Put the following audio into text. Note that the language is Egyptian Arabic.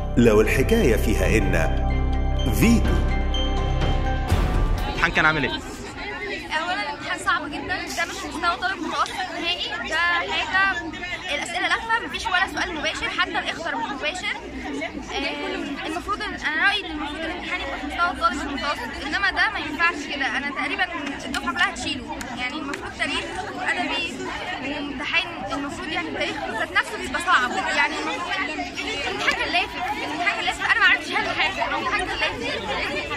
لو الحكاية فيها إن فيتو الامتحان كان عامل ايه؟ اولا الامتحان صعب جدا ده مش مستوى طالب متوسط نهائي ده حاجه الاسئله لفه مفيش ولا سؤال مباشر حتى الاخطر مش مباشر آه، المفروض إن- انا رايي ان المفروض الامتحان يبقى في مستوى الطالب المتوسط انما ده ما ينفعش كده انا تقريبا الدفعه كلها هتشيله يعني المفروض تاريخ وادبي وامتحان المفروض يعني التاريخ ذات نفسه بيبقى صعب يعني المفروض الامتحان كان لافف الامتحان كان لافف انا ما عرفتش احل حاجه الامتحان كان لافف